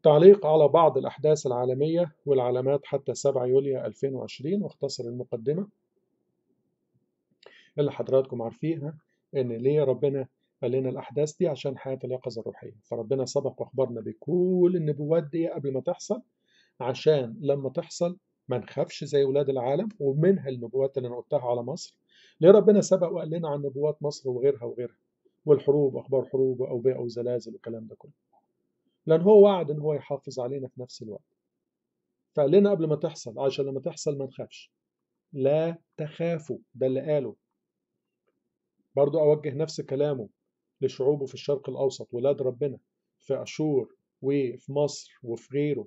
تعليق على بعض الأحداث العالمية والعلامات حتى 7 يوليو 2020 واختصر المقدمة اللي حضراتكم عارفينها إن ليه ربنا قال لنا الأحداث دي عشان حياة اليقظة الروحية فربنا سبق وأخبرنا بكل النبوات دي قبل ما تحصل عشان لما تحصل ما نخافش زي ولاد العالم ومنها النبوات اللي أنا قلتها على مصر ليه ربنا سبق وقال لنا عن نبوات مصر وغيرها وغيرها والحروب أخبار حروب وأوبئة وزلازل والكلام ده كله لأن هو وعد إن هو يحافظ علينا في نفس الوقت فقال لنا قبل ما تحصل عشان لما تحصل ما نخافش لا تخافوا ده اللي قاله برضو أوجه نفس كلامه لشعوبه في الشرق الأوسط ولاد ربنا في أشور وفي مصر وفي غيره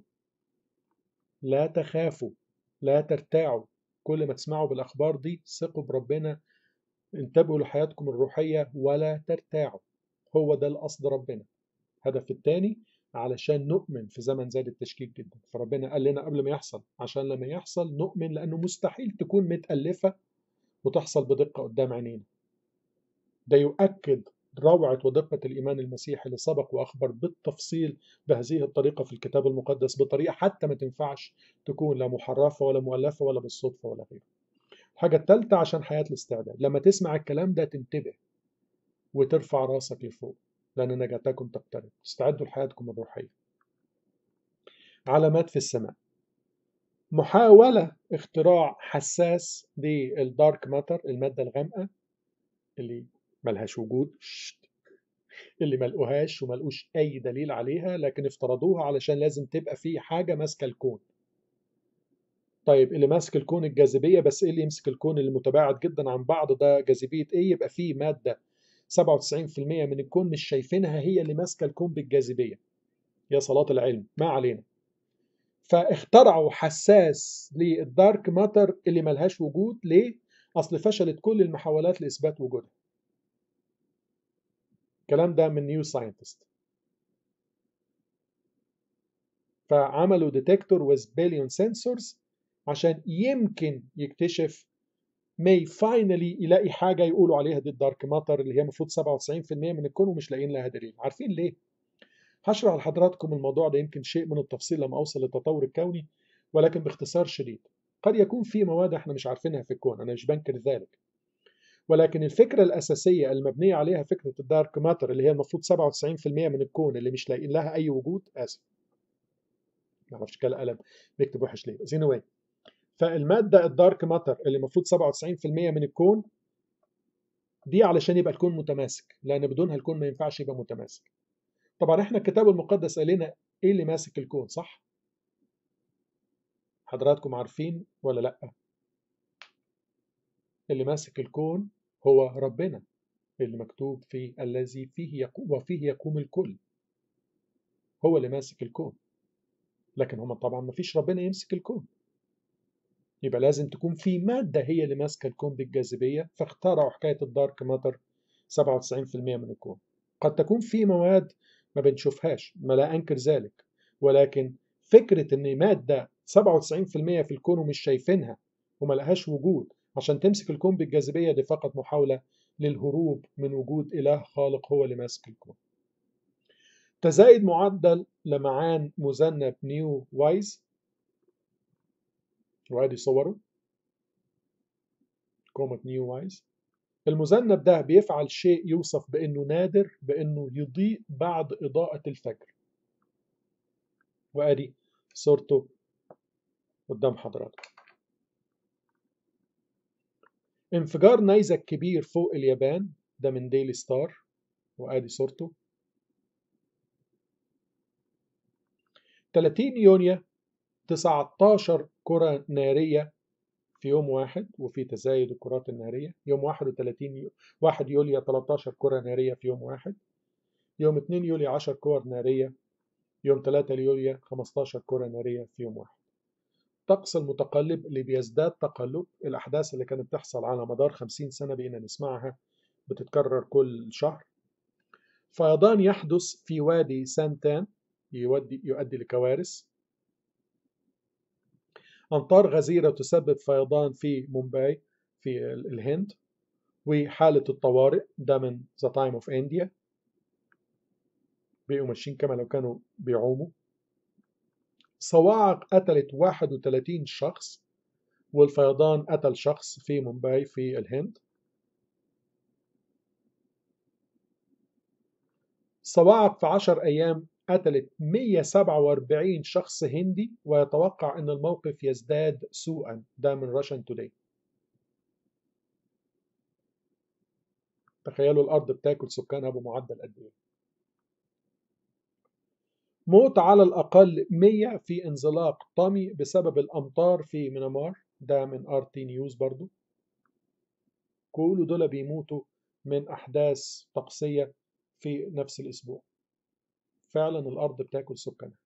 لا تخافوا لا ترتاعوا كل ما تسمعوا بالأخبار دي ثقوا بربنا انتبهوا لحياتكم الروحية ولا ترتاعوا هو ده القصد ربنا الهدف الثاني علشان نؤمن في زمن زاد التشكيك جدا فربنا قال لنا قبل ما يحصل عشان لما يحصل نؤمن لأنه مستحيل تكون متألفة وتحصل بدقة قدام عينينا ده يؤكد روعة ودقة الإيمان المسيحي اللي سبق وأخبر بالتفصيل بهذه الطريقة في الكتاب المقدس بطريقة حتى ما تنفعش تكون لا محرفة ولا مؤلفة ولا بالصدفة ولا غيره الحاجة الثالثة عشان حياة الاستعداد لما تسمع الكلام ده تنتبه وترفع راسك لفوق لأن نجاتكم تقترب استعدوا لحياتكم الروحية علامات في السماء محاولة اختراع حساس للدارك ماتر المادة الغامقة اللي ملهاش وجود اللي ملقوهاش وملقوش أي دليل عليها لكن افترضوها علشان لازم تبقى في حاجة ماسكة الكون طيب اللي ماسك الكون الجاذبية بس ايه اللي يمسك الكون اللي متباعد جدا عن بعض ده جاذبية ايه يبقى فيه مادة 97% من الكون مش شايفينها هي اللي ماسكة الكون بالجاذبية يا صلاة العلم ما علينا فاخترعوا حساس للدارك ماتر اللي ملهاش وجود ليه؟ أصل فشلت كل المحاولات لإثبات وجودها الكلام ده من نيو ساينتست فعملوا ديتكتور with billion sensors عشان يمكن يكتشف may finally يلاقي حاجة يقولوا عليها دي الدارك ماتر اللي هي المفروض 97% من الكون ومش لاقيين لها دليل عارفين ليه؟ هشرح لحضراتكم الموضوع ده يمكن شيء من التفصيل لما أوصل للتطور الكوني ولكن باختصار شديد قد يكون في مواد احنا مش عارفينها في الكون أنا مش بنكر ذلك ولكن الفكرة الأساسية المبنية عليها فكرة الدارك ماتر اللي هي المفروض 97% من الكون اللي مش لاقيين لها أي وجود آسف ما اعرفش كده قلم بيكتب وحش ليه بس anyway فالمادة الدارك ماتر اللي المفروض 97% من الكون دي علشان يبقى الكون متماسك لأن بدونها الكون ما ينفعش يبقى متماسك طبعا احنا الكتاب المقدس قال لنا ايه اللي ماسك الكون صح؟ حضراتكم عارفين ولا لأ؟ اللي ماسك الكون هو ربنا اللي مكتوب فيه الذي فيه يقوم وفيه يقوم الكل هو اللي ماسك الكون لكن هما طبعا ما فيش ربنا يمسك الكون يبقى لازم تكون في مادة هي اللي ماسكة الكون بالجاذبية فاخترعوا حكاية الدارك ماتر 97% من الكون قد تكون في مواد ما بنشوفهاش ما لا أنكر ذلك ولكن فكرة إن مادة 97% في الكون ومش شايفينها وما لهاش وجود عشان تمسك الكون بالجاذبية دي فقط محاولة للهروب من وجود إله خالق هو اللي ماسك الكون تزايد معدل لمعان مذنب نيو وايز وادي صوره كومة نيو وايز المذنب ده بيفعل شيء يوصف بأنه نادر بأنه يضيء بعد إضاءة الفجر وأدي صورته قدام حضراتكم انفجار نيزك كبير فوق اليابان ده من ديلي ستار وادي صورته 30 يونيو 19 كرة نارية في يوم واحد وفي تزايد الكرات النارية يوم 31 يو... 1 يوليو 13 كرة نارية في يوم واحد يوم 2 يوليو 10 كور نارية يوم 3 يوليو 15 كرة نارية في يوم واحد الطقس المتقلب اللي بيزداد تقلب الأحداث اللي كانت تحصل على مدار 50 سنة بقينا نسمعها بتتكرر كل شهر فيضان يحدث في وادي سانتان يودي يؤدي لكوارث أمطار غزيرة تسبب فيضان في مومباي في الهند وحالة الطوارئ ده من ذا تايم اوف انديا بقوا ماشيين كما لو كانوا بيعوموا صواعق قتلت 31 شخص والفيضان قتل شخص في مومباي في الهند صواعق في 10 أيام قتلت 147 شخص هندي ويتوقع أن الموقف يزداد سوءا ده من راشن توداي تخيلوا الأرض بتاكل سكانها بمعدل قد إيه موت على الأقل 100 في انزلاق طمي بسبب الأمطار في مينامار ده من ار تي نيوز برضو كل دول بيموتوا من أحداث طقسية في نفس الأسبوع فعلا الأرض بتاكل سكانها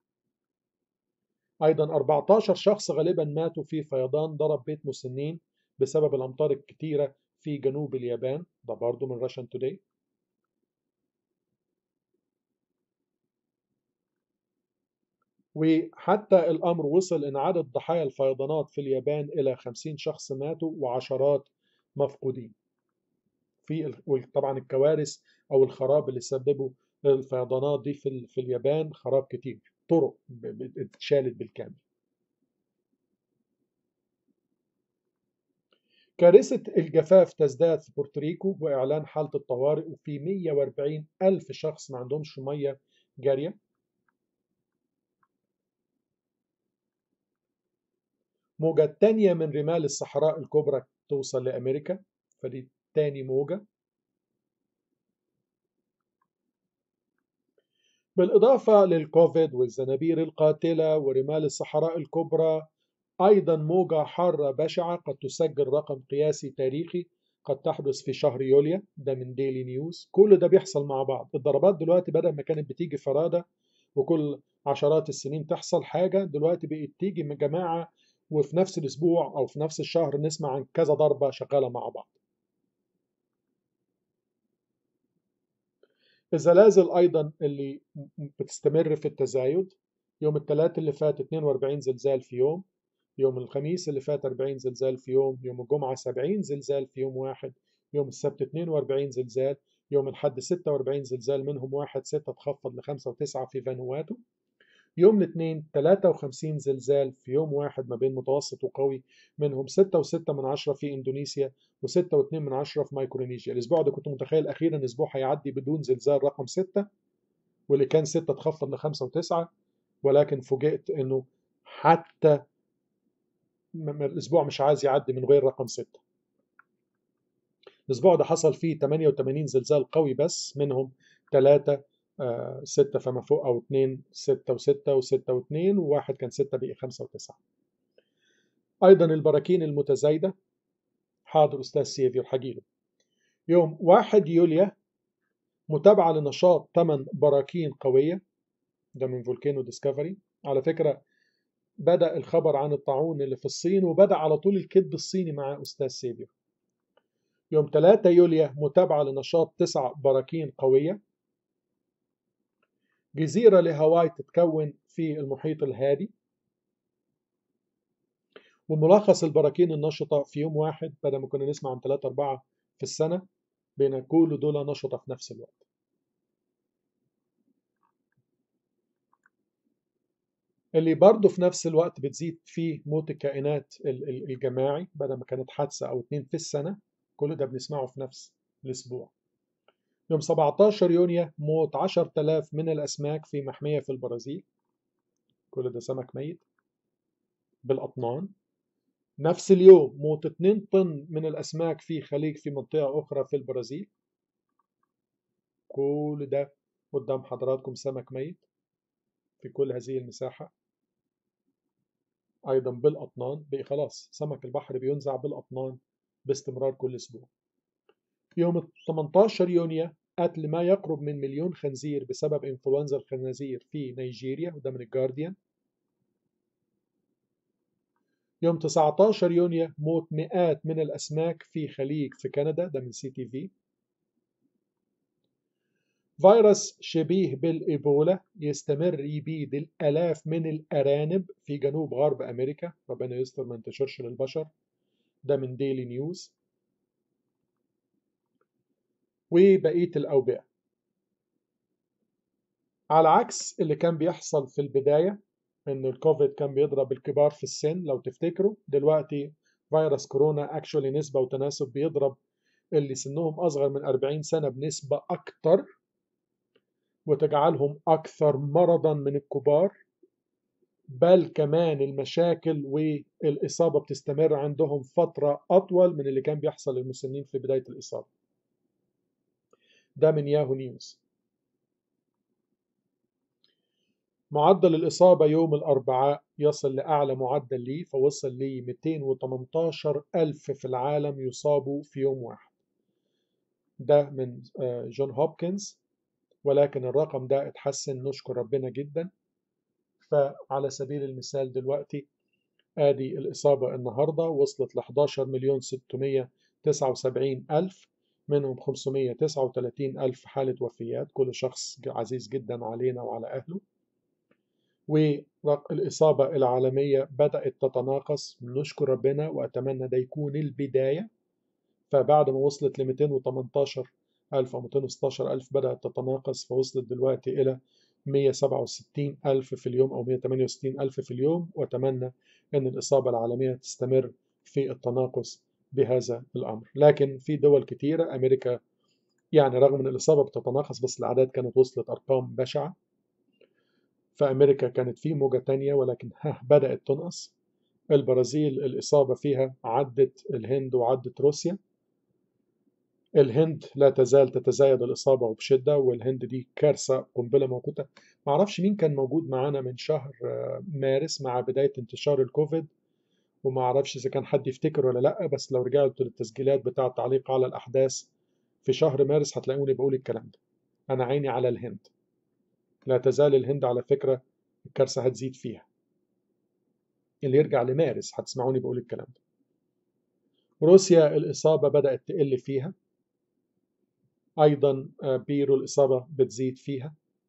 أيضا 14 شخص غالبا ماتوا في فيضان ضرب بيت مسنين بسبب الأمطار الكتيرة في جنوب اليابان ده برضو من راشن توداي وحتى الأمر وصل إن عدد ضحايا الفيضانات في اليابان إلى 50 شخص ماتوا وعشرات مفقودين في طبعا الكوارث أو الخراب اللي سببه الفيضانات دي في, في اليابان خراب كتير طرق اتشالت بالكامل كارثة الجفاف تزداد في بورتوريكو وإعلان حالة الطوارئ وفي 140 ألف شخص ما عندهمش مية جارية موجة تانية من رمال الصحراء الكبرى توصل لأمريكا فدي تاني موجة بالإضافة للكوفيد والزنابير القاتلة ورمال الصحراء الكبرى أيضا موجة حارة بشعة قد تسجل رقم قياسي تاريخي قد تحدث في شهر يوليو ده من ديلي نيوز كل ده بيحصل مع بعض الضربات دلوقتي بدل ما كانت بتيجي فرادة وكل عشرات السنين تحصل حاجة دلوقتي بقت تيجي من جماعة وفي نفس الأسبوع أو في نفس الشهر نسمع عن كذا ضربة شغالة مع بعض الزلازل أيضا اللي بتستمر في التزايد يوم الثلاث اللي فات 42 زلزال في يوم يوم الخميس اللي فات 40 زلزال في يوم يوم الجمعة 70 زلزال في يوم واحد يوم السبت 42 زلزال يوم الحد 46 زلزال منهم واحد ستة تخفض لخمسة وتسعة في فانواتو يوم الاثنين 53 زلزال في يوم واحد ما بين متوسط وقوي منهم 6 و6 من عشرة في اندونيسيا و6 و2 من عشرة في مايكرونيسيا الاسبوع ده كنت متخيل اخيرا اسبوع هيعدي بدون زلزال رقم 6 واللي كان 6 تخفض لخمسة وتسعة ولكن فوجئت انه حتى الاسبوع مش عايز يعدي من غير رقم 6 الاسبوع ده حصل فيه 88 زلزال قوي بس منهم 3 آه ستة فما فوق أو اتنين ستة وستة وستة واتنين وواحد كان ستة بقي خمسة وتسعة أيضا البراكين المتزايدة حاضر أستاذ سيفير حجيله يوم واحد يوليو متابعة لنشاط ثمان براكين قوية ده من فولكانو ديسكفري على فكرة بدأ الخبر عن الطاعون اللي في الصين وبدأ على طول الكذب الصيني مع أستاذ سيفير يوم 3 يوليو متابعة لنشاط تسع براكين قوية جزيرة لهاواي تتكون في المحيط الهادي وملخص البراكين النشطة في يوم واحد بدل ما كنا نسمع عن 3 4 في السنة بين كل دول نشطة في نفس الوقت اللي برضه في نفس الوقت بتزيد فيه موت الكائنات الجماعي بدل ما كانت حادثة أو اتنين في السنة كل ده بنسمعه في نفس الأسبوع يوم 17 يونيو موت 10000 من الأسماك في محمية في البرازيل كل ده سمك ميت بالأطنان نفس اليوم موت 2 طن من الأسماك في خليج في منطقة أخرى في البرازيل كل ده قدام حضراتكم سمك ميت في كل هذه المساحة أيضا بالأطنان بقي خلاص سمك البحر بينزع بالأطنان باستمرار كل أسبوع يوم 18 يونيو قتل ما يقرب من مليون خنزير بسبب إنفلونزا الخنازير في نيجيريا وده من الجارديان يوم 19 يونيو موت مئات من الأسماك في خليج في كندا ده من سي تي في فيروس شبيه بالإيبولا يستمر يبيد الآلاف من الأرانب في جنوب غرب أمريكا ربنا يستر ما انتشرش للبشر ده من ديلي نيوز وبقية الأوبئة على عكس اللي كان بيحصل في البداية ان الكوفيد كان بيضرب الكبار في السن لو تفتكروا دلوقتي فيروس كورونا اكشولي نسبة وتناسب بيضرب اللي سنهم اصغر من 40 سنة بنسبة اكتر وتجعلهم اكثر مرضا من الكبار بل كمان المشاكل والإصابة بتستمر عندهم فترة أطول من اللي كان بيحصل للمسنين في بداية الإصابة ده من ياهو نيوز معدل الإصابة يوم الأربعاء يصل لأعلى معدل ليه فوصل ل 218 ألف في العالم يصابوا في يوم واحد ده من جون هوبكنز ولكن الرقم ده اتحسن نشكر ربنا جدا فعلى سبيل المثال دلوقتي ادي الإصابة النهاردة وصلت ل 11 مليون 679 ألف منهم 539 ألف حالة وفيات كل شخص عزيز جدا علينا وعلى أهله والإصابة العالمية بدأت تتناقص نشكر ربنا وأتمنى ده يكون البداية فبعد ما وصلت ل 218 ألف أو 216 ألف بدأت تتناقص فوصلت دلوقتي إلى 167 ألف في اليوم أو 168 ألف في اليوم وأتمنى أن الإصابة العالمية تستمر في التناقص بهذا الأمر لكن في دول كثيرة أمريكا يعني رغم أن الإصابة بتتناقص بس الأعداد كانت وصلت أرقام بشعة فأمريكا كانت في موجة تانية ولكن ها بدأت تنقص البرازيل الإصابة فيها عدت الهند وعدت روسيا الهند لا تزال تتزايد الإصابة وبشدة والهند دي كارثة قنبلة موجودة ما أعرفش مين كان موجود معانا من شهر مارس مع بداية انتشار الكوفيد وما أعرفش إذا كان حد يفتكر ولا لأ بس لو رجعت للتسجيلات بتاع التعليق على الأحداث في شهر مارس هتلاقوني بقول الكلام ده أنا عيني على الهند لا تزال الهند على فكرة الكارثة هتزيد فيها اللي يرجع لمارس هتسمعوني بقول الكلام ده روسيا الإصابة بدأت تقل فيها أيضا بيرو الإصابة بتزيد فيها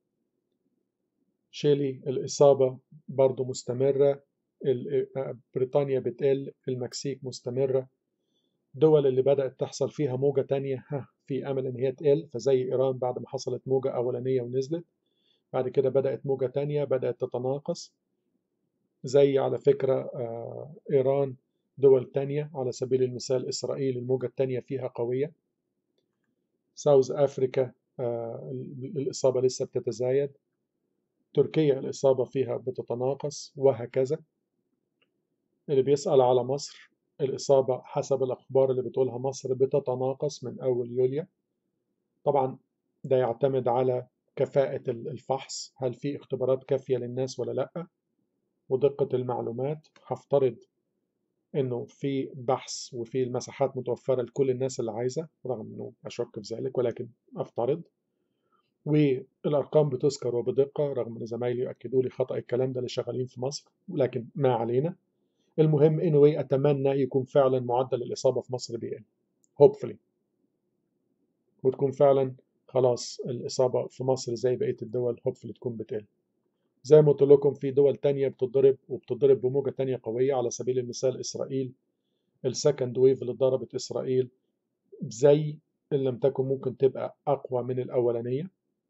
شيلي الإصابة برضو مستمرة بريطانيا بتقل المكسيك مستمرة دول اللي بدأت تحصل فيها موجة تانية ها في أمل إن هي تقل فزي إيران بعد ما حصلت موجة أولانية ونزلت بعد كده بدأت موجة تانية بدأت تتناقص زي على فكرة إيران دول تانية على سبيل المثال إسرائيل الموجة التانية فيها قوية ساوث أفريكا الإصابة لسه بتتزايد تركيا الإصابة فيها بتتناقص وهكذا اللي بيسأل على مصر الإصابة حسب الأخبار اللي بتقولها مصر بتتناقص من أول يوليو طبعا ده يعتمد على كفاءة الفحص هل في اختبارات كافية للناس ولا لأ ودقة المعلومات هفترض انه في بحث وفي المساحات متوفرة لكل الناس اللي عايزة رغم انه اشك في ذلك ولكن افترض والارقام بتذكر وبدقة رغم ان زمايلي يؤكدوا لي خطأ الكلام ده اللي شغالين في مصر لكن ما علينا المهم انه اتمنى يكون فعلا معدل الاصابة في مصر بيقل hopefully وتكون فعلا خلاص الإصابة في مصر زي بقية الدول hopefully تكون بتقل زي ما قلت لكم في دول تانية بتضرب وبتضرب بموجة تانية قوية على سبيل المثال إسرائيل السكند ويف اللي ضربت إسرائيل زي إن لم تكن ممكن تبقى أقوى من الأولانية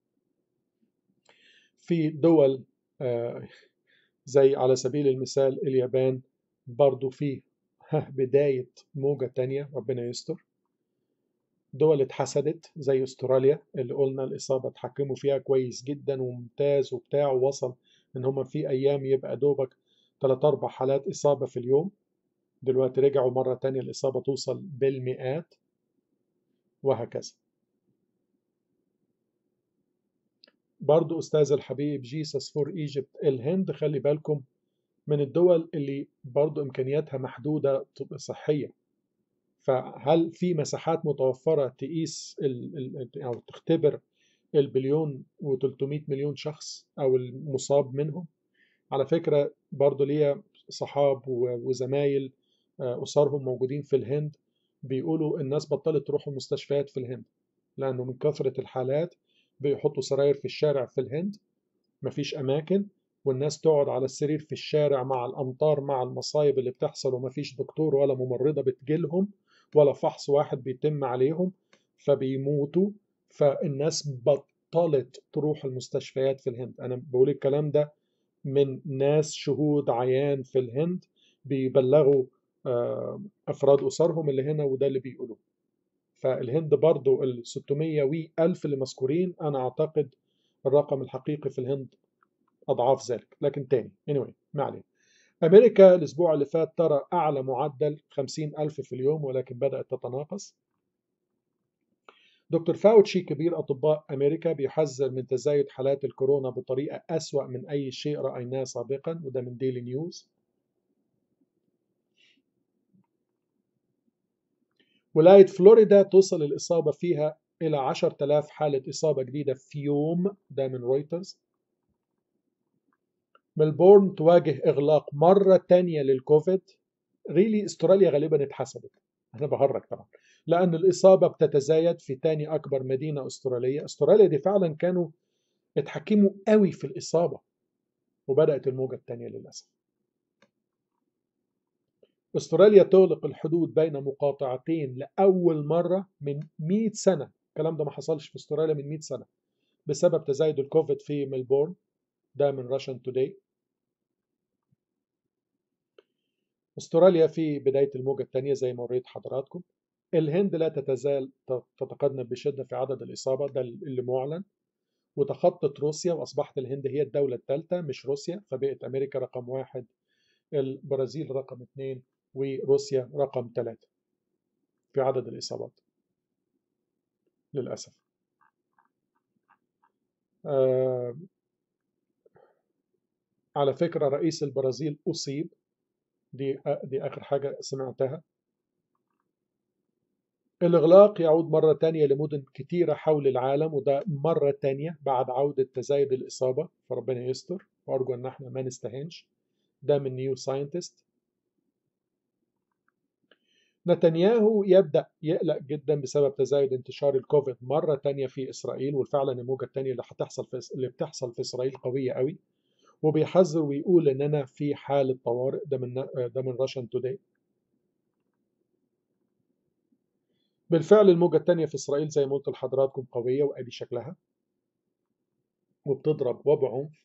في دول زي على سبيل المثال اليابان برضو في بداية موجة تانية ربنا يستر دول اتحسدت زي استراليا اللي قلنا الإصابة اتحكموا فيها كويس جدا وممتاز وبتاع ووصل إن هما في أيام يبقى دوبك تلات أربع حالات إصابة في اليوم دلوقتي رجعوا مرة تانية الإصابة توصل بالمئات وهكذا برضو أستاذ الحبيب جيسس فور إيجيبت الهند خلي بالكم من الدول اللي برضو إمكانياتها محدودة صحية فهل في مساحات متوفرة تقيس ال ال أو تختبر البليون و300 مليون شخص أو المصاب منهم على فكرة برضو ليا صحاب وزمايل أسرهم موجودين في الهند بيقولوا الناس بطلت تروح المستشفيات في الهند لأنه من كثرة الحالات بيحطوا سراير في الشارع في الهند مفيش أماكن والناس تقعد على السرير في الشارع مع الأمطار مع المصايب اللي بتحصل ومفيش دكتور ولا ممرضة بتجيلهم ولا فحص واحد بيتم عليهم فبيموتوا فالناس بطلت تروح المستشفيات في الهند أنا بقول الكلام ده من ناس شهود عيان في الهند بيبلغوا أفراد أسرهم اللي هنا وده اللي بيقولوه فالهند برضو ال 600 وي ألف اللي مذكورين أنا أعتقد الرقم الحقيقي في الهند أضعاف ذلك لكن تاني anyway ما علينا أمريكا الأسبوع اللي فات ترى أعلى معدل 50 ألف في اليوم ولكن بدأت تتناقص دكتور فاوتشي كبير أطباء أمريكا بيحذر من تزايد حالات الكورونا بطريقة أسوأ من أي شيء رأيناه سابقا وده من ديلي نيوز ولاية فلوريدا توصل الإصابة فيها إلى 10,000 حالة إصابة جديدة في يوم ده من رويترز ملبورن تواجه إغلاق مرة تانية للكوفيد ريلي استراليا غالبا اتحسبت أنا بهرج طبعا لأن الإصابة بتتزايد في تاني أكبر مدينة أسترالية أستراليا دي فعلا كانوا اتحكموا قوي في الإصابة وبدأت الموجة التانية للأسف استراليا تغلق الحدود بين مقاطعتين لأول مرة من 100 سنة الكلام ده ما حصلش في استراليا من 100 سنة بسبب تزايد الكوفيد في ملبورن ده من راشن توداي استراليا في بداية الموجة الثانية زي ما وريت حضراتكم الهند لا تتزال تتقدم بشدة في عدد الإصابة ده اللي معلن وتخطت روسيا وأصبحت الهند هي الدولة الثالثة مش روسيا فبقت أمريكا رقم واحد البرازيل رقم اثنين وروسيا رقم ثلاثة في عدد الإصابات للأسف آه على فكرة رئيس البرازيل أصيب دي دي آخر حاجة سمعتها الإغلاق يعود مرة تانية لمدن كتيرة حول العالم وده مرة تانية بعد عودة تزايد الإصابة فربنا يستر وأرجو إن احنا ما نستهنش ده من نيو ساينتست نتنياهو يبدأ يقلق جدا بسبب تزايد انتشار الكوفيد مرة تانية في إسرائيل وفعلا الموجة التانية اللي هتحصل في اللي بتحصل في إسرائيل قوية قوي وبيحذر ويقول إننا في حالة طوارئ ده من ده من راشن توداي بالفعل الموجة التانية في إسرائيل زي ما قلت لحضراتكم قوية وأدي شكلها وبتضرب وبعنف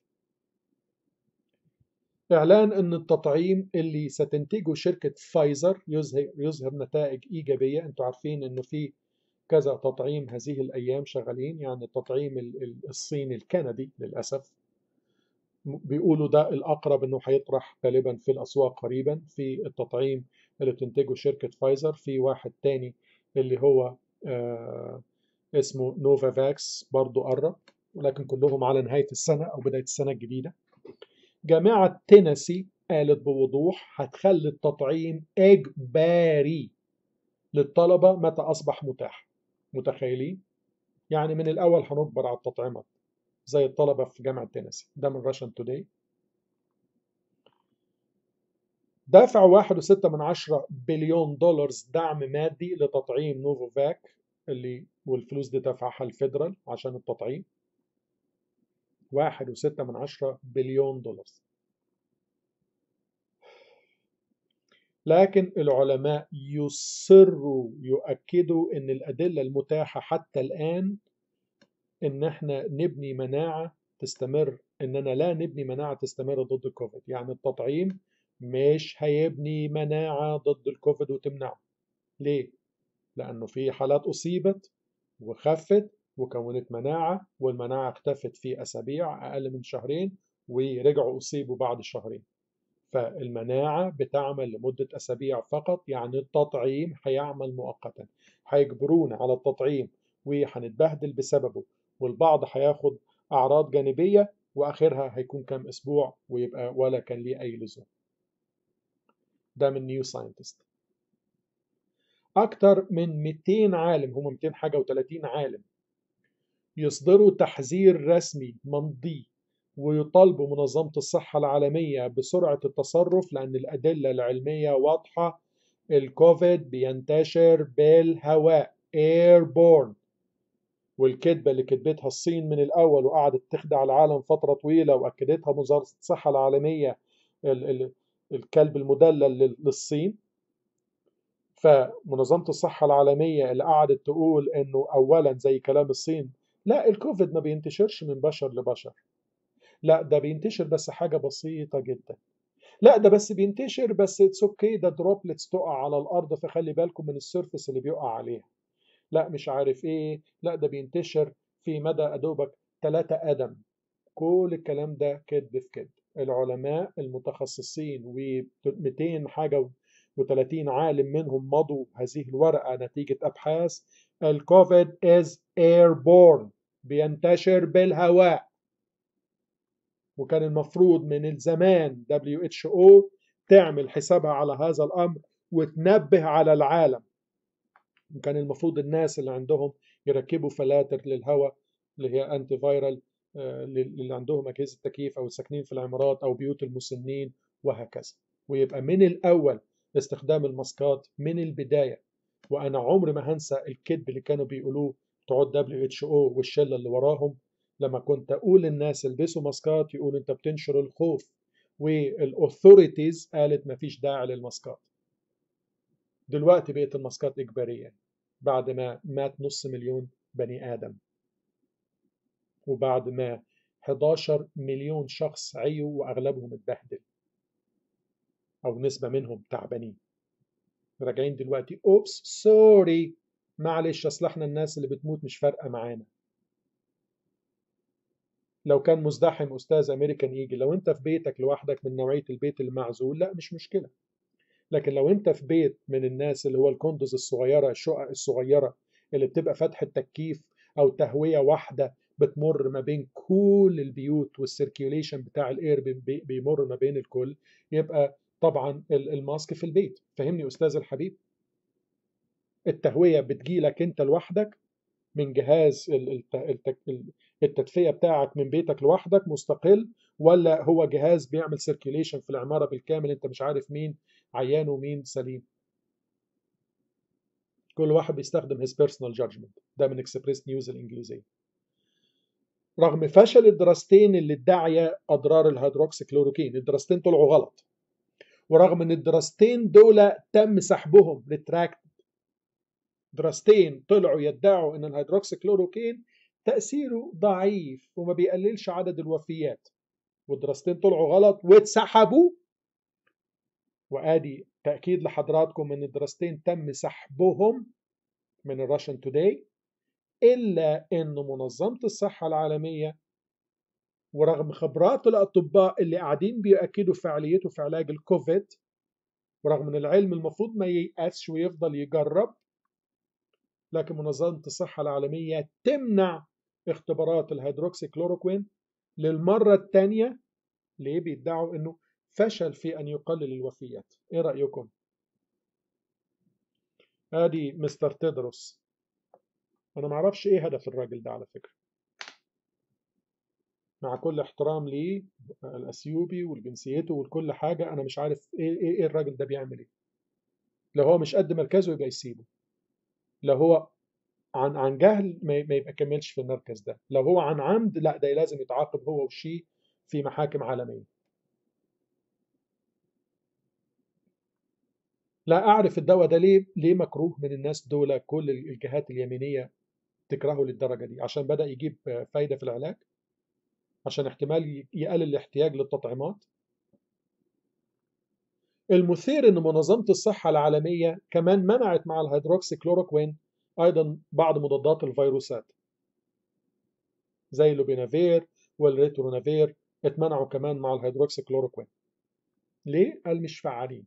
إعلان أن التطعيم اللي ستنتجه شركة فايزر يظهر, يظهر نتائج إيجابية أنتوا عارفين أنه في كذا تطعيم هذه الأيام شغالين يعني التطعيم الصيني الكندي للأسف بيقولوا ده الأقرب أنه هيطرح غالبا في الأسواق قريبا في التطعيم اللي بتنتجه شركة فايزر في واحد تاني اللي هو آه اسمه نوفا فاكس برضو قرب ولكن كلهم على نهاية السنة أو بداية السنة الجديدة جامعة تينيسي قالت بوضوح هتخلي التطعيم إجباري للطلبة متى أصبح متاح متخيلين؟ يعني من الأول هنجبر على التطعيمات زي الطلبة في جامعة تينيسي ده من راشن توداي دفع واحد وستة من عشرة بليون دولار دعم مادي لتطعيم نوفوفاك اللي والفلوس دي دفعها الفيدرال عشان التطعيم واحد وستة من عشرة بليون دولار لكن العلماء يصروا يؤكدوا ان الأدلة المتاحة حتى الآن ان احنا نبني مناعة تستمر اننا لا نبني مناعة تستمر ضد الكوفيد يعني التطعيم مش هيبني مناعة ضد الكوفيد وتمنعه ليه؟ لأنه في حالات أصيبت وخفت وكونت مناعة والمناعة اختفت في أسابيع أقل من شهرين ورجعوا أصيبوا بعد شهرين فالمناعة بتعمل لمدة أسابيع فقط يعني التطعيم هيعمل مؤقتا هيجبرونا على التطعيم وهنتبهدل بسببه والبعض هياخد أعراض جانبية وآخرها هيكون كام أسبوع ويبقى ولا كان ليه أي لزوم ده من نيو ساينتست أكتر من 200 عالم هم 200 حاجة و30 عالم يصدروا تحذير رسمي ممضي ويطالبوا منظمة الصحة العالمية بسرعة التصرف لأن الأدلة العلمية واضحة الكوفيد بينتشر بالهواء airborne والكذبة اللي كتبتها الصين من الأول وقعدت تخدع العالم فترة طويلة وأكدتها وزارة الصحة العالمية ال ال الكلب المدلل للصين فمنظمة الصحة العالمية اللي قعدت تقول انه اولا زي كلام الصين لا الكوفيد ما بينتشرش من بشر لبشر لا ده بينتشر بس حاجة بسيطة جدا لا ده بس بينتشر بس اتس اوكي ده دروبلتس تقع على الارض فخلي بالكم من السيرفس اللي بيقع عليها لا مش عارف ايه لا ده بينتشر في مدى ادوبك 3 قدم كل الكلام ده كذب في كذب العلماء المتخصصين و200 حاجه و30 عالم منهم مضوا هذه الورقه نتيجه ابحاث الكوفيد از ايربورن بينتشر بالهواء وكان المفروض من الزمان WHO تعمل حسابها على هذا الامر وتنبه على العالم وكان المفروض الناس اللي عندهم يركبوا فلاتر للهواء اللي هي انتي فايرال اللي عندهم اجهزه تكييف او ساكنين في العمارات او بيوت المسنين وهكذا ويبقى من الاول استخدام الماسكات من البدايه وانا عمري ما هنسى الكذب اللي كانوا بيقولوه بتوع دبليو اتش او والشله اللي وراهم لما كنت اقول للناس البسوا ماسكات يقولوا انت بتنشر الخوف والاثوريتيز قالت ما فيش داعي للماسكات دلوقتي بقت الماسكات اجباريه بعد ما مات نص مليون بني ادم وبعد ما 11 مليون شخص عيوا واغلبهم اتبهدل او نسبه منهم تعبانين راجعين دلوقتي اوبس سوري معلش اصل احنا الناس اللي بتموت مش فارقه معانا لو كان مزدحم استاذ امريكان يجي لو انت في بيتك لوحدك من نوعيه البيت المعزول لا مش مشكله لكن لو انت في بيت من الناس اللي هو الكوندوز الصغيره الشقق الصغيره اللي بتبقى فتحه تكييف او تهويه واحده بتمر ما بين كل البيوت والسيركيوليشن بتاع الاير بيمر ما بين الكل يبقى طبعا الماسك في البيت فهمني استاذ الحبيب التهويه بتجيلك انت لوحدك من جهاز التدفئه بتاعك من بيتك لوحدك مستقل ولا هو جهاز بيعمل سيركيوليشن في العماره بالكامل انت مش عارف مين عيان ومين سليم كل واحد بيستخدم his personal judgment ده من اكسبريس نيوز الانجليزيه رغم فشل الدراستين اللي ادعيا اضرار الهيدروكسيكلوروكين الدراستين طلعوا غلط ورغم ان الدراستين دول تم سحبهم ريتراكت دراستين طلعوا يدعوا ان الهيدروكسيكلوروكين تاثيره ضعيف وما بيقللش عدد الوفيات والدراستين طلعوا غلط واتسحبوا وادي تاكيد لحضراتكم ان الدراستين تم سحبهم من الراشن توداي الا ان منظمه الصحه العالميه ورغم خبرات الاطباء اللي قاعدين بيأكدوا فعاليته في علاج الكوفيد ورغم ان العلم المفروض ما ييأسش ويفضل يجرب لكن منظمه الصحه العالميه تمنع اختبارات الهيدروكسي كلوروكوين للمره الثانيه ليه بيدعوا انه فشل في ان يقلل الوفيات ايه رايكم ادي مستر تيدروس انا ما اعرفش ايه هدف الراجل ده على فكره مع كل احترام ليه الاثيوبي وجنسيته وكل حاجه انا مش عارف ايه ايه, إيه الراجل ده بيعمل ايه لو هو مش قد مركزه يبقى يسيبه لو هو عن عن جهل ما يبقى كملش في المركز ده لو هو عن عمد لا ده لازم يتعاقب هو وشي في محاكم عالميه لا اعرف الدواء ده ليه ليه مكروه من الناس دول كل الجهات اليمينيه تكرهه للدرجه دي عشان بدا يجيب فايده في العلاج عشان احتمال يقلل الاحتياج للتطعيمات المثير ان منظمه الصحه العالميه كمان منعت مع الهيدروكسي كلوروكوين ايضا بعض مضادات الفيروسات زي اللوبينافير والريترونافير اتمنعوا كمان مع الهيدروكسي كلوروكوين ليه؟ قال مش فعالين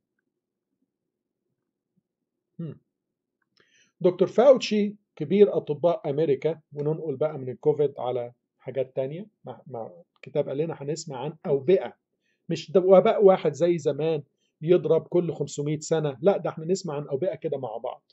دكتور فاوتشي كبير اطباء امريكا وننقل بقى من الكوفيد على حاجات تانية مع, مع كتاب قال لنا هنسمع عن أوبئة مش وباء واحد زي زمان يضرب كل 500 سنة لا ده احنا نسمع عن أوبئة كده مع بعض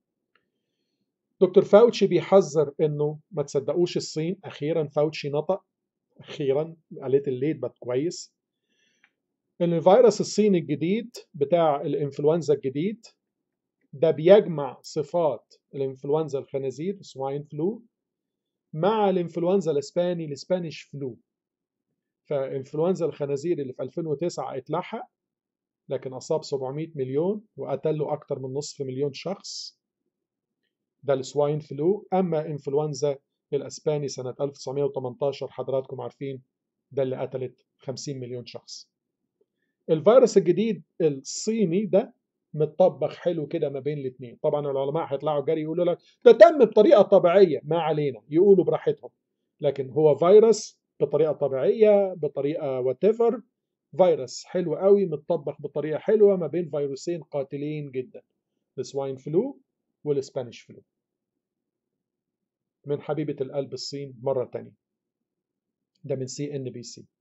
دكتور فاوتشي بيحذر انه ما تصدقوش الصين اخيرا فاوتشي نطق اخيرا قالت الليد بقت كويس ان الفيروس الصيني الجديد بتاع الانفلونزا الجديد ده بيجمع صفات الانفلونزا الخنازير سواين فلو مع الانفلونزا الاسباني الاسبانيش فلو فانفلونزا الخنازير اللي في 2009 اتلحق لكن اصاب 700 مليون وقتل له اكتر من نصف مليون شخص ده السواين فلو اما انفلونزا الاسباني سنه 1918 حضراتكم عارفين ده اللي قتلت 50 مليون شخص الفيروس الجديد الصيني ده متطبخ حلو كده ما بين الاثنين طبعا العلماء هيطلعوا جري يقولوا لك ده تم بطريقه طبيعيه ما علينا يقولوا براحتهم لكن هو فيروس بطريقه طبيعيه بطريقه وات فيروس حلو قوي متطبخ بطريقه حلوه ما بين فيروسين قاتلين جدا السواين فلو والسبانيش فلو من حبيبه القلب الصين مره تانية ده من سي ان بي سي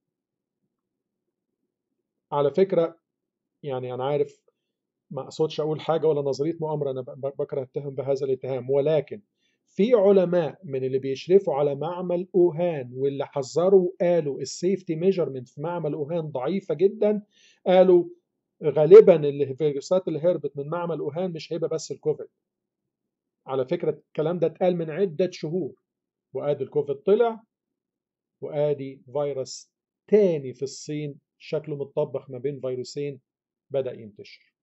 على فكره يعني انا عارف ما اقصدش اقول حاجه ولا نظريه مؤامره انا بكره اتهم بهذا الاتهام ولكن في علماء من اللي بيشرفوا على معمل اوهان واللي حذروا وقالوا السيفتي ميجرمنت في معمل اوهان ضعيفه جدا قالوا غالبا الفيروسات اللي هربت من معمل اوهان مش هيبقى بس الكوفيد على فكره الكلام ده اتقال من عده شهور وادي الكوفيد طلع وادي فيروس تاني في الصين شكله متطبخ ما بين فيروسين بدا ينتشر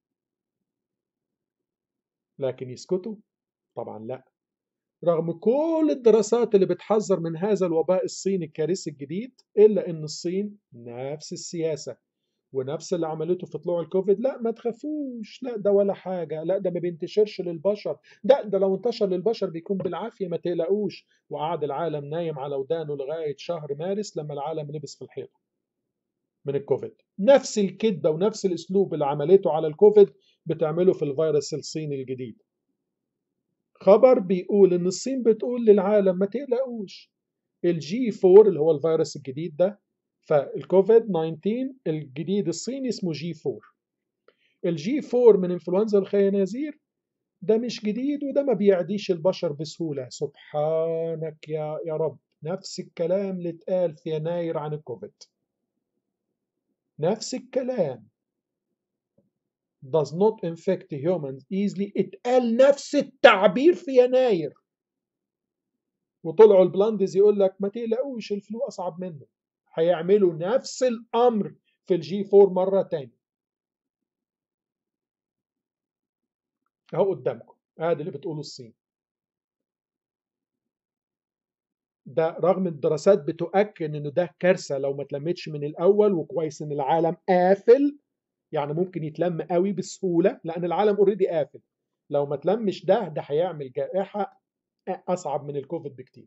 لكن يسكتوا طبعا لا رغم كل الدراسات اللي بتحذر من هذا الوباء الصيني الكارثي الجديد الا ان الصين نفس السياسه ونفس اللي عملته في طلوع الكوفيد لا ما تخافوش لا ده ولا حاجه لا ده ما بينتشرش للبشر ده ده لو انتشر للبشر بيكون بالعافيه ما تقلقوش وقعد العالم نايم على ودانه لغايه شهر مارس لما العالم لبس في الحيطه من الكوفيد نفس الكذبه ونفس الاسلوب اللي عملته على الكوفيد بتعمله في الفيروس الصيني الجديد خبر بيقول ان الصين بتقول للعالم ما تقلقوش الجي 4 اللي هو الفيروس الجديد ده فالكوفيد 19 الجديد الصيني اسمه جي 4 الجي 4 من انفلونزا الخنازير ده مش جديد وده ما بيعديش البشر بسهولة سبحانك يا يا رب نفس الكلام اللي اتقال في يناير عن الكوفيد نفس الكلام does not infect humans easily اتقال نفس التعبير في يناير وطلعوا البلاندز يقول لك ما تقلقوش الفلو اصعب منه هيعملوا نفس الامر في الجي 4 مره تاني اهو قدامكم ادي اللي بتقوله الصين ده رغم الدراسات بتؤكد انه ده كارثه لو ما اتلمتش من الاول وكويس ان العالم قافل يعني ممكن يتلم قوي بسهوله لان العالم اوريدي قافل لو ما تلمش ده ده هيعمل جائحه اصعب من الكوفيد بكتير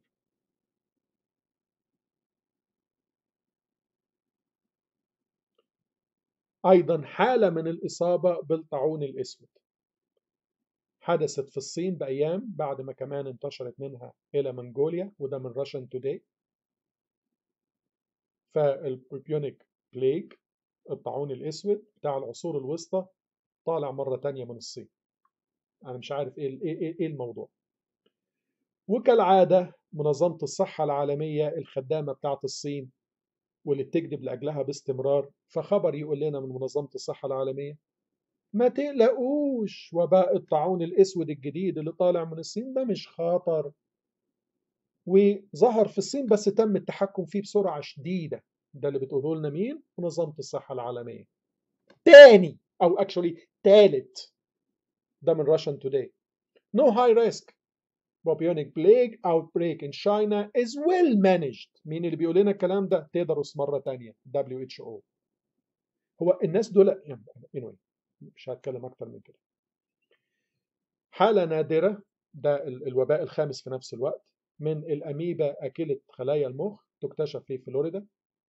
ايضا حاله من الاصابه بالطاعون الاسود حدثت في الصين بايام بعد ما كمان انتشرت منها الى منغوليا وده من راشن توداي فالبيونيك بليج الطاعون الاسود بتاع العصور الوسطى طالع مره تانية من الصين انا مش عارف ايه ايه ايه الموضوع وكالعاده منظمه الصحه العالميه الخدامه بتاعت الصين واللي بتكذب لاجلها باستمرار فخبر يقول لنا من منظمه الصحه العالميه ما تقلقوش وباء الطاعون الاسود الجديد اللي طالع من الصين ده مش خطر وظهر في الصين بس تم التحكم فيه بسرعه شديده ده اللي بتقوله لنا مين؟ منظمة الصحة العالمية. تاني أو actually تالت ده من Russian Today. No high risk. Bubonic plague outbreak in China is well managed. مين اللي بيقول لنا الكلام ده؟ تدرس مرة تانية WHO. هو الناس دول anyway مش هتكلم أكتر من كده. حالة نادرة ده الوباء الخامس في نفس الوقت من الأميبا أكلة خلايا المخ تكتشف في فلوريدا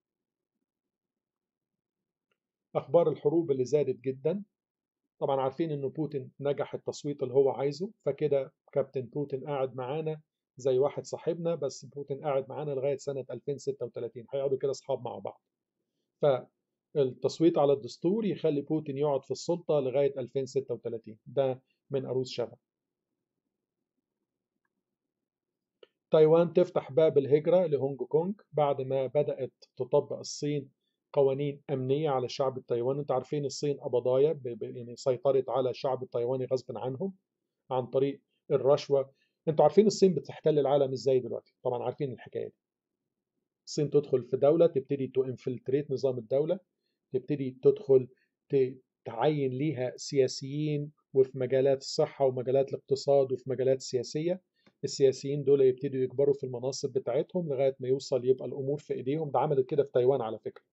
اخبار الحروب اللي زادت جدا طبعا عارفين انه بوتين نجح التصويت اللي هو عايزه فكده كابتن بوتين قاعد معانا زي واحد صاحبنا بس بوتين قاعد معانا لغايه سنه 2036 هيقعدوا كده اصحاب مع بعض فالتصويت على الدستور يخلي بوتين يقعد في السلطه لغايه 2036 ده من عروس شبه تايوان تفتح باب الهجرة لهونج كونج بعد ما بدأت تطبق الصين قوانين أمنية على الشعب التايواني أنتوا عارفين الصين قبضايا يعني سيطرت على الشعب التايواني غصب عنهم عن طريق الرشوة أنتوا عارفين الصين بتحتل العالم إزاي دلوقتي طبعا عارفين الحكاية دي الصين تدخل في دولة تبتدي تو انفلتريت نظام الدولة تبتدي تدخل تعين ليها سياسيين وفي مجالات الصحة ومجالات الاقتصاد وفي مجالات سياسية السياسيين دول يبتدوا يكبروا في المناصب بتاعتهم لغاية ما يوصل يبقى الأمور في إيديهم ده عملت كده في تايوان على فكرة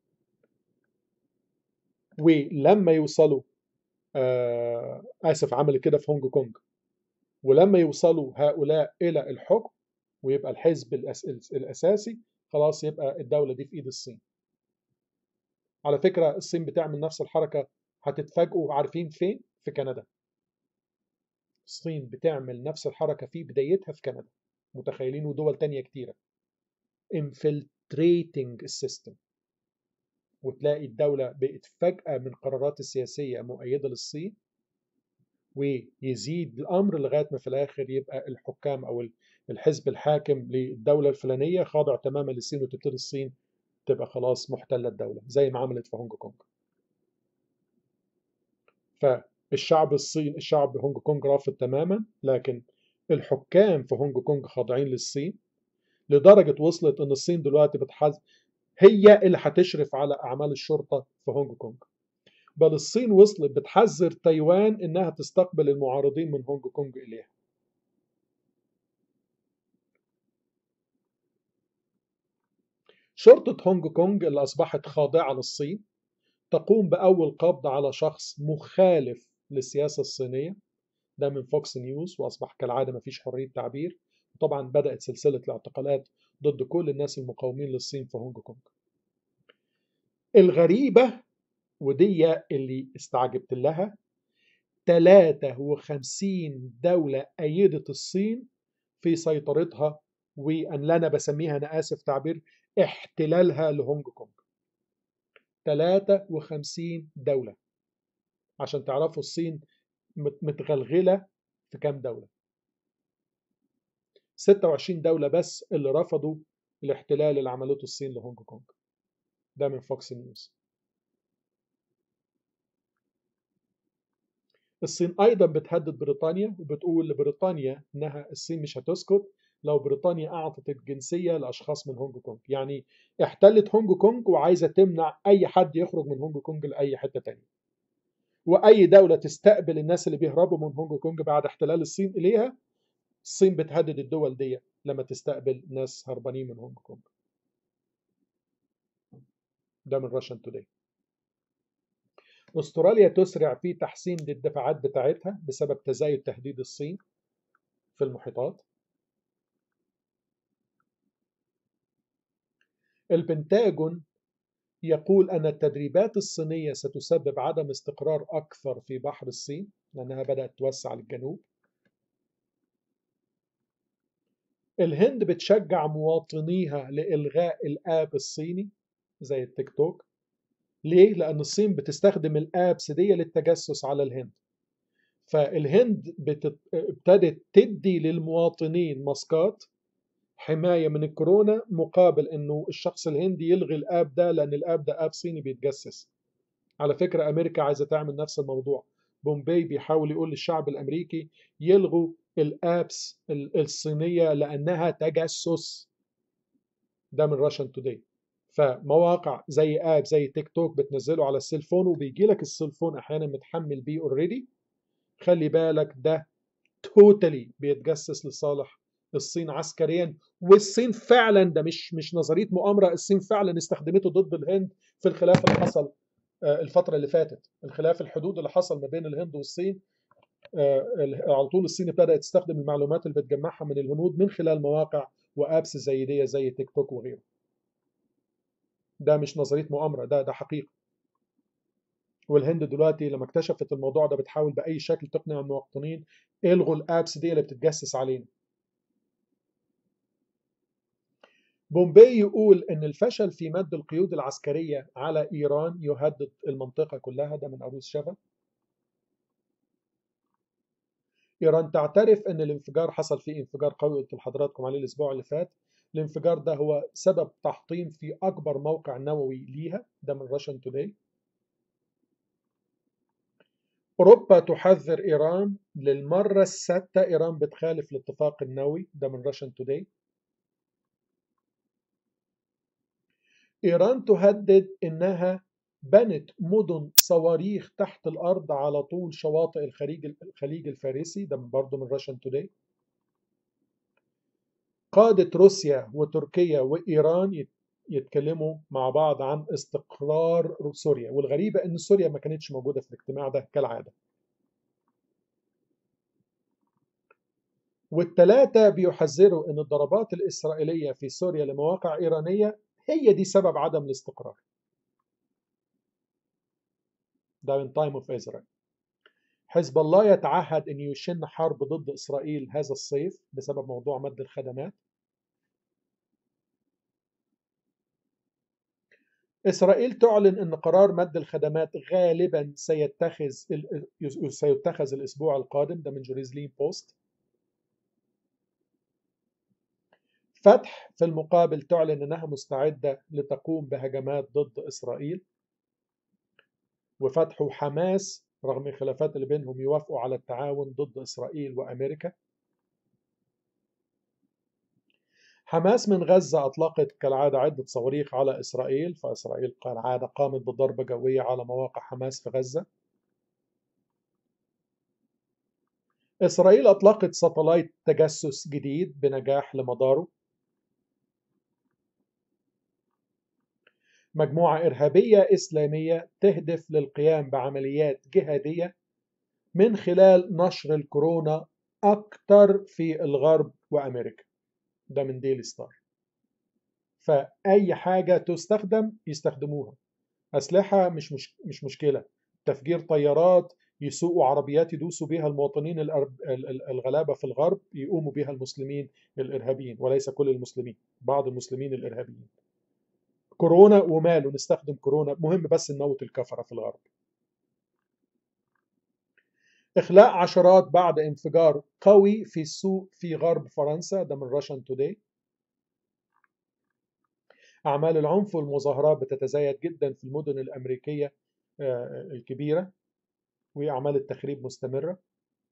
ولما يوصلوا آه آسف عملت كده في هونج كونج ولما يوصلوا هؤلاء إلى الحكم ويبقى الحزب الأس... الأساسي خلاص يبقى الدولة دي في إيد الصين على فكرة الصين بتعمل نفس الحركة هتتفاجئوا عارفين فين؟ في كندا الصين بتعمل نفس الحركة في بدايتها في كندا متخيلين ودول تانية كتيرة infiltrating السيستم وتلاقي الدولة بقت فجأة من قرارات السياسية مؤيدة للصين ويزيد الأمر لغاية ما في الآخر يبقى الحكام أو الحزب الحاكم للدولة الفلانية خاضع تماما للصين وتبتدي الصين تبقى خلاص محتلة الدولة زي ما عملت في هونج كونج فالشعب الصين الشعب هونج كونج رافض تماما لكن الحكام في هونج كونج خاضعين للصين لدرجة وصلت ان الصين دلوقتي بتحز هي اللي هتشرف على اعمال الشرطة في هونج كونج بل الصين وصلت بتحذر تايوان انها تستقبل المعارضين من هونج كونج اليها شرطة هونج كونج اللي أصبحت خاضعة للصين تقوم بأول قبض على شخص مخالف للسياسة الصينية ده من فوكس نيوز وأصبح كالعادة مفيش حرية تعبير وطبعا بدأت سلسلة الاعتقالات ضد كل الناس المقاومين للصين في هونج كونج الغريبة ودي اللي استعجبت لها 53 دولة أيدت الصين في سيطرتها وأن أنا بسميها أنا آسف تعبير احتلالها لهونج كونج 53 دولة عشان تعرفوا الصين متغلغلة في كام دولة 26 دولة بس اللي رفضوا الاحتلال اللي عملته الصين لهونج كونج ده من فوكس نيوز الصين أيضا بتهدد بريطانيا وبتقول لبريطانيا إنها الصين مش هتسكت لو بريطانيا أعطت الجنسية لأشخاص من هونج كونج يعني احتلت هونج كونج وعايزة تمنع أي حد يخرج من هونج كونج لأي حتة تانية وأي دولة تستقبل الناس اللي بيهربوا من هونج كونج بعد احتلال الصين إليها الصين بتهدد الدول دي لما تستقبل ناس هربانين من هونج كونج ده من راشن توداي استراليا تسرع في تحسين الدفاعات بتاعتها بسبب تزايد تهديد الصين في المحيطات البنتاجون يقول أن التدريبات الصينية ستسبب عدم استقرار أكثر في بحر الصين لأنها بدأت توسع للجنوب الهند بتشجع مواطنيها لإلغاء الآب الصيني زي التيك توك ليه؟ لأن الصين بتستخدم الآبس دي للتجسس على الهند فالهند بتت... ابتدت تدي للمواطنين ماسكات حماية من الكورونا مقابل انه الشخص الهندي يلغي الاب ده لان الاب ده اب صيني بيتجسس على فكرة امريكا عايزة تعمل نفس الموضوع بومبي بيحاول يقول للشعب الامريكي يلغوا الابس الصينية لانها تجسس ده من راشن توداي فمواقع زي اب زي تيك توك بتنزله على السيلفون وبيجي لك السيلفون احيانا متحمل بيه اوريدي خلي بالك ده توتالي بيتجسس لصالح الصين عسكريا والصين فعلا ده مش مش نظريه مؤامره الصين فعلا استخدمته ضد الهند في الخلاف اللي حصل الفتره اللي فاتت الخلاف الحدود اللي حصل ما بين الهند والصين على طول الصين ابتدت تستخدم المعلومات اللي بتجمعها من الهنود من خلال مواقع وابس زي دي زي تيك توك وغيره ده مش نظريه مؤامره ده ده حقيقه والهند دلوقتي لما اكتشفت الموضوع ده بتحاول باي شكل تقنع المواطنين الغوا الابس دي اللي بتتجسس علينا بومبي يقول ان الفشل في مد القيود العسكريه على ايران يهدد المنطقه كلها ده من عروس شفا ايران تعترف ان الانفجار حصل فيه انفجار قوي قلت لحضراتكم عليه الاسبوع اللي فات الانفجار ده هو سبب تحطيم في اكبر موقع نووي ليها ده من راشن توداي اوروبا تحذر ايران للمره السادسه ايران بتخالف الاتفاق النووي ده من راشن توداي إيران تهدد إنها بنت مدن صواريخ تحت الأرض على طول شواطئ الخليج الخليج الفارسي ده برضه من راشن توداي قادة روسيا وتركيا وإيران يتكلموا مع بعض عن استقرار سوريا والغريبة أن سوريا ما كانتش موجودة في الاجتماع ده كالعادة والثلاثة بيحذروا أن الضربات الإسرائيلية في سوريا لمواقع إيرانية هي دي سبب عدم الاستقرار ده من تايم اوف إسرائيل حزب الله يتعهد أن يشن حرب ضد إسرائيل هذا الصيف بسبب موضوع مد الخدمات إسرائيل تعلن أن قرار مد الخدمات غالبا سيتخذ سيتخذ الأسبوع القادم ده من جوريزلين بوست فتح في المقابل تعلن أنها مستعدة لتقوم بهجمات ضد إسرائيل وفتح وحماس رغم الخلافات اللي بينهم يوافقوا على التعاون ضد إسرائيل وأمريكا حماس من غزة أطلقت كالعادة عدة صواريخ على إسرائيل فإسرائيل كالعادة قامت بضربة جوية على مواقع حماس في غزة إسرائيل أطلقت ساتلايت تجسس جديد بنجاح لمداره مجموعة إرهابية إسلامية تهدف للقيام بعمليات جهادية من خلال نشر الكورونا أكثر في الغرب وأمريكا ده من ديلي ستار فأي حاجة تستخدم يستخدموها أسلحة مش, مش, مش مشكلة تفجير طيارات يسوقوا عربيات يدوسوا بها المواطنين الغلابة في الغرب يقوموا بها المسلمين الإرهابيين وليس كل المسلمين بعض المسلمين الإرهابيين كورونا وماله نستخدم كورونا مهم بس نموت الكفرة في الغرب إخلاء عشرات بعد انفجار قوي في السوق في غرب فرنسا ده من راشن توداي أعمال العنف والمظاهرات بتتزايد جدا في المدن الأمريكية الكبيرة وأعمال التخريب مستمرة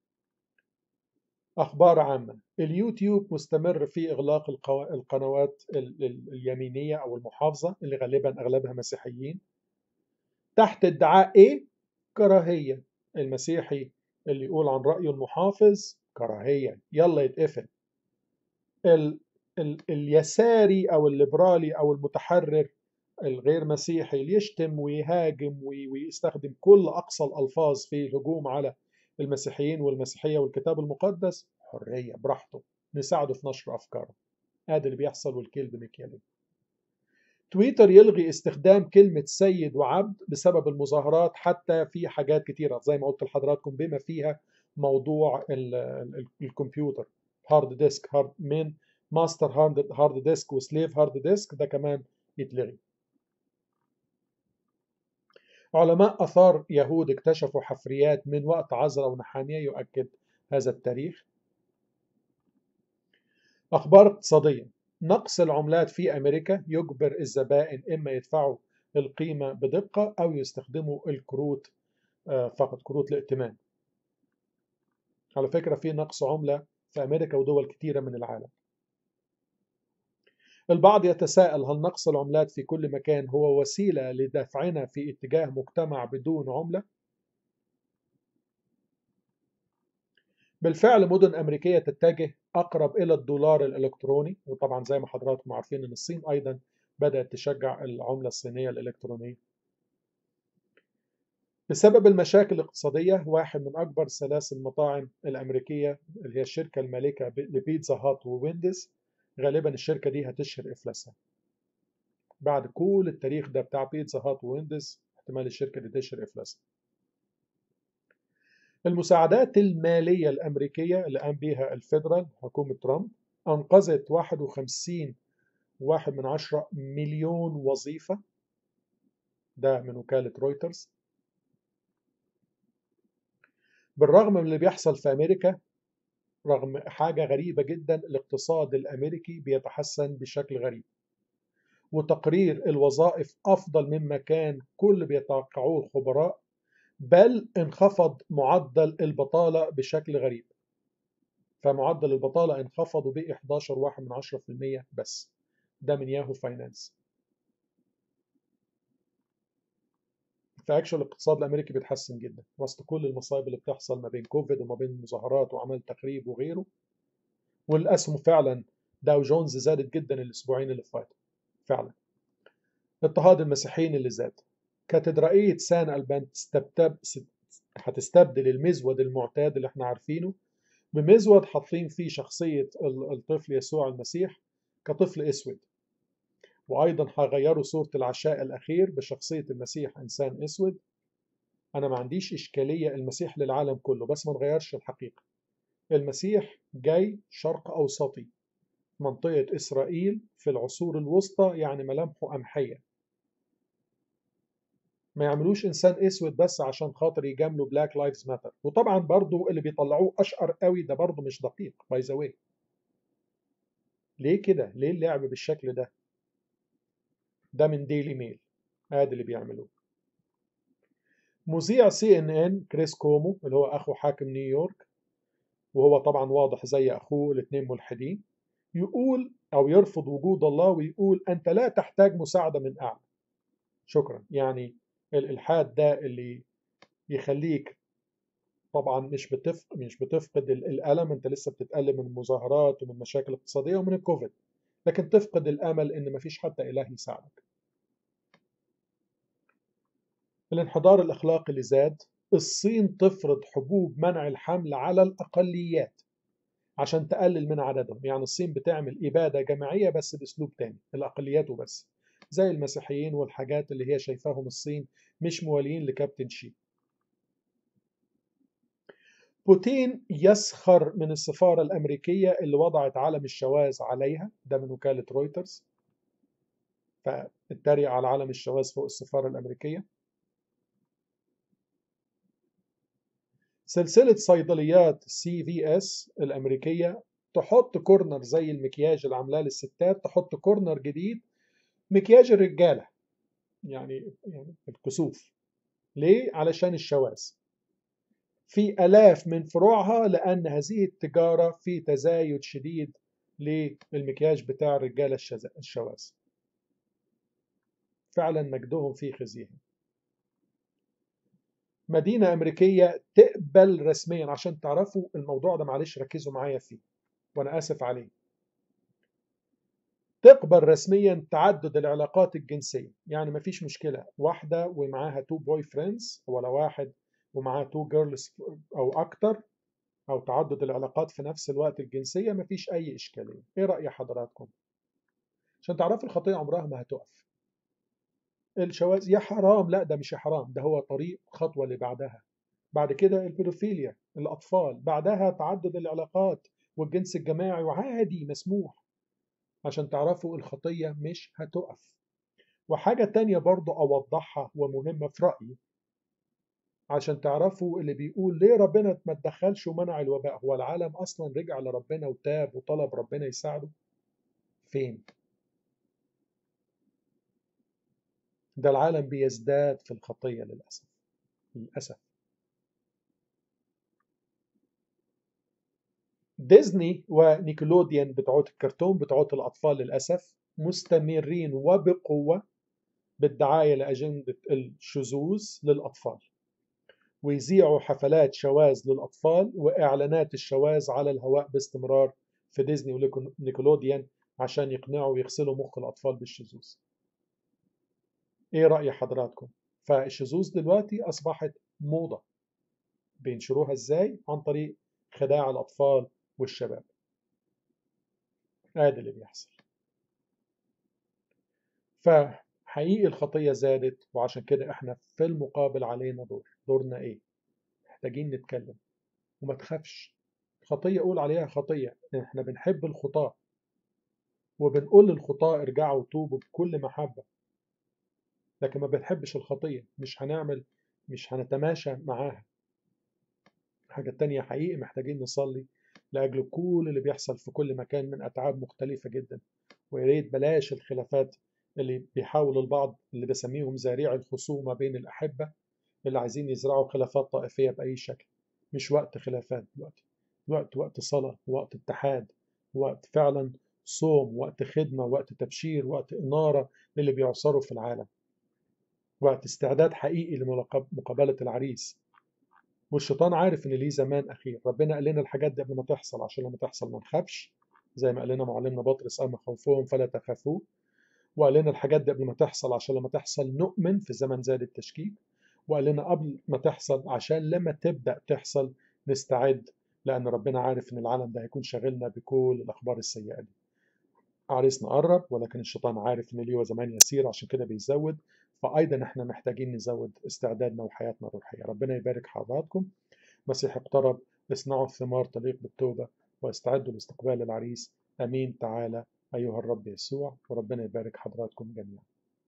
أخبار عامة اليوتيوب مستمر في إغلاق القنوات اليمينية أو المحافظة اللي غالبا أغلبها مسيحيين تحت ادعاء إيه؟ كراهية المسيحي اللي يقول عن رأيه المحافظ كراهية يلا يتقفل ال ال اليساري أو الليبرالي أو المتحرر الغير مسيحي اللي يشتم ويهاجم ويستخدم كل أقصى الألفاظ في الهجوم على المسيحيين والمسيحية والكتاب المقدس حرية براحته نساعده في نشر أفكاره هذا اللي بيحصل والكيل بمكيالين تويتر يلغي استخدام كلمة سيد وعبد بسبب المظاهرات حتى في حاجات كتيرة زي ما قلت لحضراتكم بما فيها موضوع ال ال الكمبيوتر هارد ديسك هارد من ماستر هارد هارد ديسك وسليف هارد ديسك ده كمان يتلغي علماء أثار يهود اكتشفوا حفريات من وقت عزرا ونحامية يؤكد هذا التاريخ أخبار اقتصادية نقص العملات في أمريكا يجبر الزبائن إما يدفعوا القيمة بدقة أو يستخدموا الكروت فقط كروت الائتمان على فكرة في نقص عملة في أمريكا ودول كتيرة من العالم البعض يتساءل هل نقص العملات في كل مكان هو وسيلة لدفعنا في اتجاه مجتمع بدون عملة؟ بالفعل مدن أمريكية تتجه أقرب إلى الدولار الإلكتروني وطبعا زي ما حضراتكم عارفين أن الصين أيضا بدأت تشجع العملة الصينية الإلكترونية بسبب المشاكل الاقتصادية واحد من أكبر سلاسل المطاعم الأمريكية اللي هي الشركة المالكة لبيتزا هات وويندز غالبا الشركة دي هتشهر إفلاسها بعد كل التاريخ ده بتاع بيتزا هات وويندز احتمال الشركة دي تشهر إفلاسها المساعدات المالية الأمريكية اللي قام بها الفيدرال حكومة ترامب أنقذت 51 واحد من عشرة مليون وظيفة ده من وكالة رويترز بالرغم من اللي بيحصل في أمريكا رغم حاجة غريبة جدا الاقتصاد الأمريكي بيتحسن بشكل غريب وتقرير الوظائف أفضل مما كان كل بيتوقعوه الخبراء بل انخفض معدل البطالة بشكل غريب فمعدل البطالة انخفض ب 11.1% بس ده من ياهو فاينانس فاكشوال الاقتصاد الامريكي بيتحسن جدا وسط كل المصايب اللي بتحصل ما بين كوفيد وما بين مظاهرات وعمل تخريب وغيره والاسهم فعلا داو جونز زادت جدا الاسبوعين اللي فاتوا فعلا اضطهاد المسيحيين اللي زاد كاتدرائية سان ألبان تستبتب هتستبدل المزود المعتاد اللي احنا عارفينه بمزود حاطين فيه شخصية الطفل يسوع المسيح كطفل اسود وايضا هغيروا صورة العشاء الاخير بشخصية المسيح انسان اسود انا ما عنديش اشكالية المسيح للعالم كله بس ما نغيرش الحقيقة المسيح جاي شرق اوسطي منطقة اسرائيل في العصور الوسطى يعني ملامحه قمحية ما يعملوش انسان اسود بس عشان خاطر يجاملوا بلاك لايفز ماتر وطبعا برضو اللي بيطلعوه اشقر قوي ده برضو مش دقيق باي ذا واي ليه كده ليه اللعب بالشكل ده ده من ديلي ميل ادي اللي بيعملوه مذيع سي ان ان كريس كومو اللي هو اخو حاكم نيويورك وهو طبعا واضح زي اخوه الاثنين ملحدين يقول او يرفض وجود الله ويقول انت لا تحتاج مساعده من اعلى شكرا يعني الالحاد ده اللي يخليك طبعا مش بتفق مش بتفقد الالم انت لسه بتتالم من المظاهرات ومن مشاكل اقتصاديه ومن الكوفيد لكن تفقد الامل ان مفيش حتى اله يساعدك الانحدار الاخلاقي اللي زاد الصين تفرض حبوب منع الحمل على الاقليات عشان تقلل من عددهم يعني الصين بتعمل اباده جماعيه بس باسلوب تاني الاقليات وبس زي المسيحيين والحاجات اللي هي شايفاهم الصين مش موالين لكابتن شي بوتين يسخر من السفارة الأمريكية اللي وضعت علم الشواذ عليها ده من وكالة رويترز فاتريق على علم الشواذ فوق السفارة الأمريكية سلسلة صيدليات سي في اس الأمريكية تحط كورنر زي المكياج اللي عاملاه للستات تحط كورنر جديد مكياج الرجالة يعني يعني الكسوف ليه؟ علشان الشواذ في آلاف من فروعها لأن هذه التجارة في تزايد شديد للمكياج بتاع الرجالة الشواذ فعلا مجدهم في خزيهم مدينة أمريكية تقبل رسميا عشان تعرفوا الموضوع ده معلش ركزوا معايا فيه وأنا آسف عليه تقبل رسميا تعدد العلاقات الجنسية يعني مفيش مشكلة واحدة ومعاها تو بوي فريندز ولا واحد ومعاه تو جيرلز أو أكتر أو تعدد العلاقات في نفس الوقت الجنسية مفيش أي إشكالية إيه رأي حضراتكم؟ عشان تعرفوا الخطية عمرها ما هتقف الشواذ يا حرام لا ده مش حرام ده هو طريق خطوة اللي بعدها بعد كده البيدوفيليا الأطفال بعدها تعدد العلاقات والجنس الجماعي وعادي مسموح عشان تعرفوا الخطية مش هتقف وحاجة تانية برضو أوضحها ومهمة في رأيي عشان تعرفوا اللي بيقول ليه ربنا ما تدخلش ومنع الوباء هو العالم أصلا رجع لربنا وتاب وطلب ربنا يساعده فين ده العالم بيزداد في الخطية للأسف للأسف ديزني ونيكلوديان بتوعات الكرتون بتوعات الأطفال للأسف مستمرين وبقوة بالدعاية لأجندة الشذوذ للأطفال ويذيعوا حفلات شواذ للأطفال وإعلانات الشواذ على الهواء باستمرار في ديزني ونيكلوديان عشان يقنعوا ويغسلوا مخ الأطفال بالشذوذ إيه رأي حضراتكم؟ فالشذوذ دلوقتي أصبحت موضة بينشروها إزاي؟ عن طريق خداع الأطفال والشباب هذا اللي بيحصل فحقيقي الخطية زادت وعشان كده احنا في المقابل علينا دور دورنا ايه محتاجين نتكلم وما تخافش خطية قول عليها خطية احنا بنحب الخطاة وبنقول للخطاة ارجعوا وتوبوا بكل محبة لكن ما بنحبش الخطية مش هنعمل مش هنتماشى معاها حاجة تانية حقيقي محتاجين نصلي لأجل كل اللي بيحصل في كل مكان من أتعاب مختلفة جدا ويا ريت بلاش الخلافات اللي بيحاول البعض اللي بسميهم زارعي الخصومة بين الأحبة اللي عايزين يزرعوا خلافات طائفية بأي شكل مش وقت خلافات دلوقتي وقت وقت صلاة وقت اتحاد وقت فعلا صوم وقت خدمة وقت تبشير وقت إنارة للي بيعصروا في العالم وقت استعداد حقيقي لمقابلة العريس والشيطان عارف ان ليه زمان اخير ربنا قال لنا الحاجات دي قبل ما تحصل عشان لما تحصل ما نخافش زي ما قال لنا معلمنا بطرس أما خوفهم فلا تخافوا وقال لنا الحاجات دي قبل ما تحصل عشان لما تحصل نؤمن في زمن زاد التشكيك وقال لنا قبل ما تحصل عشان لما تبدأ تحصل نستعد لأن ربنا عارف إن العالم ده هيكون شاغلنا بكل الأخبار السيئة دي عريسنا قرب ولكن الشيطان عارف إن ليه زمان يسير عشان كده بيزود فأيضا إحنا محتاجين نزود استعدادنا وحياتنا الروحية ربنا يبارك حضراتكم مسيح اقترب اصنعوا الثمار تليق بالتوبة واستعدوا لاستقبال العريس أمين تعالى أيها الرب يسوع وربنا يبارك حضراتكم جميعا